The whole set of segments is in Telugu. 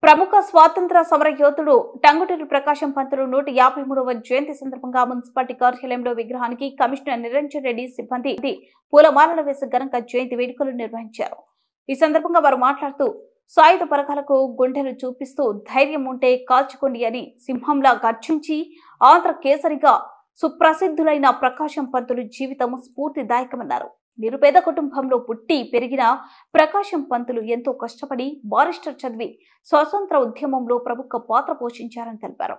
ప్రముఖ స్వాతంత్ర సమర యోధుడు టంగుటూరి ప్రకాశం పంతులు నూట యాభై మూడవ జయంతి సందర్భంగా మున్సిపాలిటీ కార్యాలయంలో విగ్రహానికి కమిషనర్ నిరంజన్ రెడ్డి సిబ్బంది పూలమాలలు వేసి ఘనంగా జయంతి వేడుకలు నిర్వహించారు ఈ సందర్భంగా వారు మాట్లాడుతూ సాయుధ పరకాలకు గుండెలు చూపిస్తూ ధైర్యం ఉంటే కాల్చుకోండి అని సింహంలా గర్జించి ఆంధ్ర కేసరిగా సుప్రసిద్ధులైన ప్రకాశం పంతులు జీవితం స్ఫూర్తిదాయకమన్నారు నిరుపేద కుటుంబంలో పుట్టి పెరిగిన ప్రకాశం పంతులు ఎంతో కష్టపడి బారిస్టర్ చదివి స్వాతంత్ర ఉద్యమంలో ప్రముఖ పాత్ర పోషించారని తెలిపారు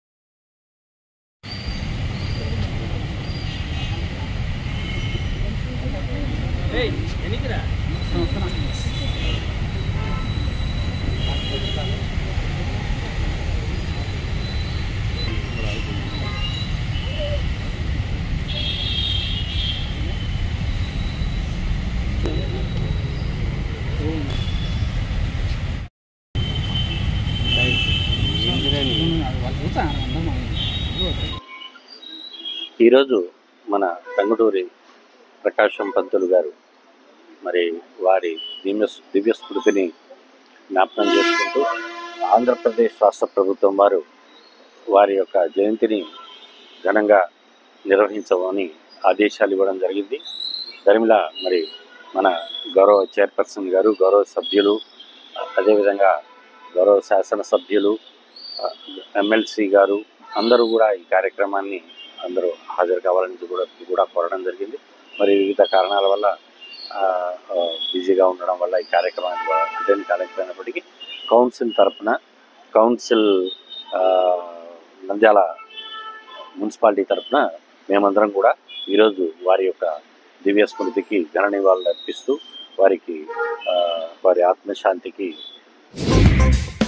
ఈరోజు మన టంగుటూరి ప్రకాశం పంతులు గారు మరి వారి దివ్య దివ్య స్మృతిని జ్ఞాపకం చేసుకుంటూ ఆంధ్రప్రదేశ్ రాష్ట్ర ప్రభుత్వం వారు వారి యొక్క జయంతిని ఘనంగా నిర్వహించమని ఆదేశాలు ఇవ్వడం జరిగింది దరిమిలా మరి మన గౌరవ చైర్పర్సన్ గారు గౌరవ సభ్యులు అదేవిధంగా గౌరవ శాసనసభ్యులు ఎమ్మెల్సీ గారు అందరూ కూడా ఈ కార్యక్రమాన్ని అందరూ హాజరు కావాలని కూడా కూడా కోరడం జరిగింది మరి వివిధ కారణాల వల్ల ఆ, ఆ, బిజీగా ఉండడం వల్ల ఈ కార్యక్రమానికి అటెండ్ కాలేకపోయినప్పటికీ కౌన్సిల్ తరపున కౌన్సిల్ ఆ, నంద్యాల మున్సిపాలిటీ తరపున మేమందరం కూడా ఈరోజు వారి యొక్క దివ్య స్మృతికి ఘన నివాళులు అర్పిస్తూ వారికి ఆ, వారి ఆత్మశాంతికి